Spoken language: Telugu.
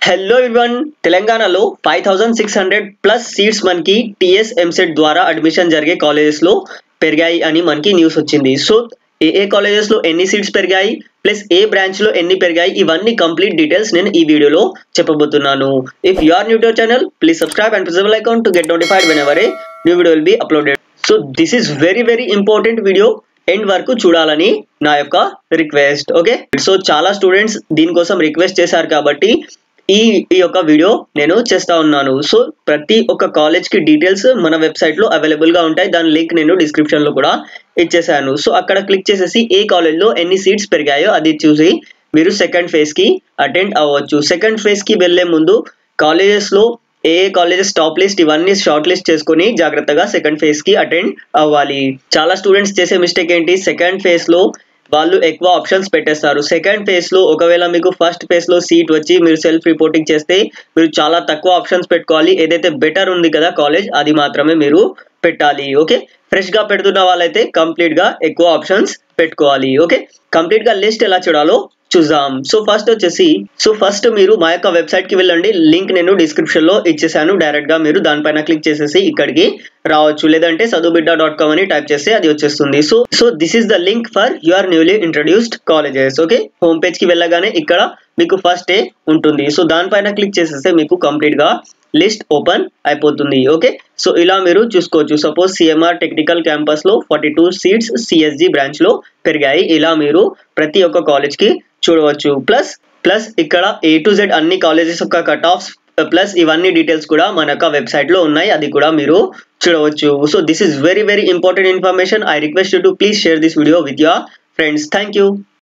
హలో ఇవన్ తెలంగాణలో five thousand six hundred plus seats మనకి టిఎస్ ఎంసెట్ ద్వారా అడ్మిషన్ జరిగే కాలేజెస్లో పెరిగాయి అని మనకి న్యూస్ వచ్చింది సో ఏ ఏ కాలేజెస్లో ఎన్ని సీట్స్ పెరిగాయి ప్లస్ ఏ బ్రాంచ్లో ఎన్ని పెరిగాయి ఇవన్నీ కంప్లీట్ డీటెయిల్స్ నేను ఈ వీడియోలో చెప్పబోతున్నాను if you are new to channel please subscribe and press bell account to get notified whenever a new video will be uploaded so this is very very important video end వరకు చూడాలని నా యొక్క రిక్వెస్ట్ ఓకే సో చాలా స్టూడెంట్స్ దీనికోసం రిక్వెస్ట్ చేశారు కాబట్టి ఈ ఈ యొక్క వీడియో నేను చేస్తా ఉన్నాను సో ప్రతి ఒక్క కాలేజ్ కి డీటెయిల్స్ మన వెబ్సైట్ లో అవైలబుల్ గా ఉంటాయి దాని లింక్ నేను డిస్క్రిప్షన్ లో కూడా ఇచ్చేసాను సో అక్కడ క్లిక్ చేసేసి ఏ కాలేజ్ లో ఎన్ని సీట్స్ పెరిగాయో అది చూసి మీరు సెకండ్ ఫేజ్ కి అటెండ్ అవ్వచ్చు సెకండ్ ఫేజ్ కి వెళ్లే ముందు కాలేజెస్ లో ఏ ఏ కాలేజెస్ టాప్ లిస్ట్ ఇవన్నీ షార్ట్ లిస్ట్ చేసుకుని జాగ్రత్తగా సెకండ్ ఫేజ్ కి అటెండ్ అవ్వాలి చాలా స్టూడెంట్స్ చేసే మిస్టేక్ ఏంటి సెకండ్ ఫేజ్ లో వాళ్ళు ఎక్కువ ఆప్షన్స్ పెట్టేస్తారు సెకండ్ ఫేజ్ లో ఒకవేళ మీకు ఫస్ట్ ఫేజ్ లో సీట్ వచ్చి మీరు సెల్ఫ్ రిపోర్టింగ్ చేస్తే మీరు చాలా తక్కువ ఆప్షన్స్ పెట్టుకోవాలి ఏదైతే బెటర్ ఉంది కదా కాలేజ్ అది మాత్రమే మీరు పెట్టాలి ఓకే ఫ్రెష్ గా పెడుతున్న వాళ్ళైతే కంప్లీట్ గా ఎక్కువ ఆప్షన్స్ పెట్టుకోవాలి ఓకే కంప్లీట్ గా లిస్ట్ ఎలా చూడాలో చూద్దాం సో ఫస్ట్ వచ్చేసి సో ఫస్ట్ మీరు మా యొక్క వెబ్సైట్ కి వెళ్ళండి లింక్ నేను డిస్క్రిప్షన్ లో ఇచ్చేసాను డైరెక్ట్ గా మీరు దానిపైన క్లిక్ చేసేసి ఇక్కడికి రావచ్చు లేదంటే చదువుబిడ్డ డాట్ కామ్ అని టైప్ చేస్తే అది వచ్చేస్తుంది so so this is the link for your newly introduced colleges okay home page కి వెళ్ళగానే ఇక్కడ మీకు ఫస్ట్ డే ఉంటుంది సో దానిపైన క్లిక్ చేసేస్తే మీకు కంప్లీట్ గా లిస్ట్ ఓపెన్ అయిపోతుంది ఓకే సో ఇలా మీరు చూసుకోవచ్చు సపోజ్ సిఎంఆర్ టెక్నికల్ క్యాంపస్ లో forty two seats CSG branch లో పెరిగాయి ఇలా మీరు ప్రతి ఒక్క కాలేజ్ కి చూడవచ్చు ప్లస్ ప్లస్ ఇక్కడ ఏ టు జెడ్ అన్ని కాలేజెస్ యొక్క కట్ ఆఫ్స్ ప్లస్ ఇవన్నీ డీటెయిల్స్ కూడా మన యొక్క వెబ్సైట్ లో ఉన్నాయి అది కూడా మీరు చూడవచ్చు so this is very very important information I request to please share this video with your friends thank you